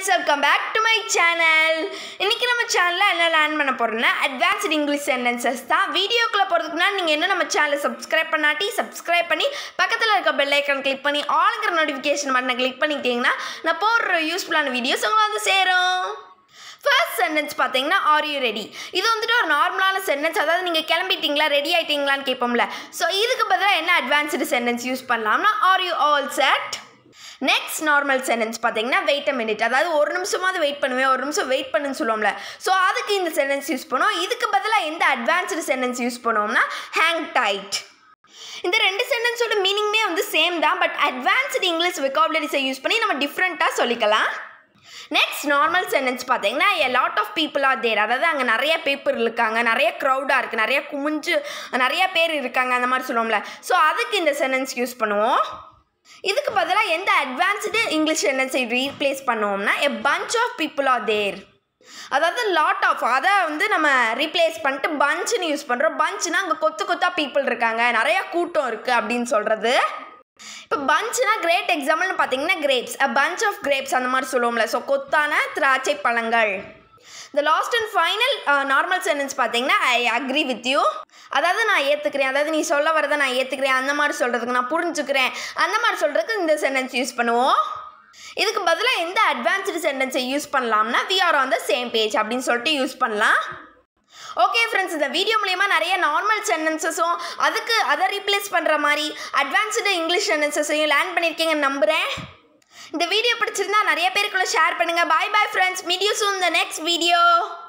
friends welcome back to my channel இன்றைக்கி நம்ம சேனலில் என்ன லேர்ன் பண்ண போகிறோம்னா அட்வான்ஸ்டு இங்கிலீஷ் சென்டென்சஸ் தான் வீடியோக்குள்ளே போகிறதுக்கு முன்னாடி நீங்கள் இன்னும் நம்ம சேனலை சப்ஸ்கிரைப் பண்ணாட்டி சப்ஸ்கிரைப் பண்ணி பக்கத்தில் இருக்க பெல் ஐக்கான் கிளிக் பண்ணி ஆளுங்கிற நோட்டிஃபிகேஷன் பட்டனை கிளிக் பண்ணிக்கிட்டிங்கன்னா நான் போடுற யூஸ்ஃபுல்லான வீடியோஸ் உங்களை வந்து சேரும் ஃபர்ஸ்ட் சென்டென்ஸ் பார்த்தீங்கன்னா ஆர் யூ ரெடி இது வந்துட்டு ஒரு நார்மலான சென்டென்ஸ் அதாவது நீங்கள் கிளம்பிட்டீங்களா ரெடி ஆயிட்டீங்களான்னு கேட்போம்ல ஸோ இதுக்கு பதிலாக என்ன அட்வான்ஸ்டு சென்டென்ஸ் யூஸ் பண்ணலாம்னா are you all set next normal sentence பார்த்தீங்கன்னா வெயிட் அ மினிட் அதாவது ஒரு நிமிஷமாவது வெயிட் பண்ணுவேன் ஒரு நிமிஷம் வெயிட் பண்ணுன்னு சொல்லுவோம்ல ஸோ அதுக்கு இந்த சென்டென்ஸ் யூஸ் பண்ணுவோம் இதுக்கு பதிலாக எந்த அட்வான்ஸ்டு சென்டென்ஸ் யூஸ் பண்ணுவோம்னா ஹேங் டைட் இந்த ரெண்டு சென்டென்ஸோட மீனிங்குமே வந்து சேம் தான் பட் அட்வான்ஸ்டு இங்கிலீஷ் வெக்காபுலரிஸை யூஸ் பண்ணி நம்ம டிஃப்ரெண்ட்டாக சொல்லிக்கலாம் நெக்ஸ்ட் நார்மல் சென்டென்ஸ் பார்த்தீங்கன்னா a lot of people are there அதாவது அங்கே நிறைய பேப்பர் இருக்காங்க நிறைய க்ரௌடாக இருக்குது நிறைய குமிஞ்சு நிறைய பேர் இருக்காங்க அந்த மாதிரி சொல்லுவோம்ல ஸோ அதுக்கு இந்த சென்டென்ஸ் யூஸ் பண்ணுவோம் இதுக்கு பதிலாக எந்த அட்வான்ஸ்டு இங்கிலீஷ் சென்டென்ஸை ரீப்ளேஸ் பண்ணுவோம்னா a bunch of people are there அதாவது லாட் ஆஃப் அதை வந்து நம்ம ரீப்ளேஸ் பண்ணிட்டு பஞ்சுன்னு யூஸ் பண்ணுறோம் பஞ்சுனா அங்கே கொத்து கொத்தா பீப்புள் இருக்காங்க நிறைய கூட்டம் இருக்குது அப்படின்னு சொல்கிறது இப்போ பஞ்சுனா கிரேட் எக்ஸாம்பிள்னு பார்த்தீங்கன்னா grapes a bunch of grapes அந்த மாதிரி சொல்லுவோம்ல ஸோ கொத்தான திராட்சை பழங்கள் இந்த last and final normal sentence பார்த்தீங்கன்னா ஐ அக்ரி வித் யூ அதாவது நான் ஏற்றுக்கிறேன் அதாவது நீ சொல்ல வரதை நான் ஏற்றுக்கிறேன் அந்த மாதிரி சொல்கிறதுக்கு நான் புரிஞ்சுக்கிறேன் அந்த மாதிரி சொல்கிறதுக்கு இந்த சென்டென்ஸ் யூஸ் பண்ணுவோம் இதுக்கு பதிலாக எந்த அட்வான்ஸ்டு சென்டென்ஸை யூஸ் பண்ணலாம்னா we are on the same page அப்படின்னு சொல்லிட்டு யூஸ் பண்ணலாம் ஓகே ஃப்ரெண்ட்ஸ் இந்த வீடியோ மூலயமா நிறைய நார்மல் சென்டென்சஸும் அதுக்கு அதை ரீப்ளேஸ் பண்ணுற மாதிரி அட்வான்ஸ்டு இங்கிலீஷ் சென்டென்சஸையும் லேர்ன் பண்ணியிருக்கீங்கன்னு நம்புகிறேன் இந்த வீடியோ பிடிச்சிருந்தா நிறைய பேருக்குள்ள ஷேர் பண்ணுங்கள் bye bye friends meet you soon the next video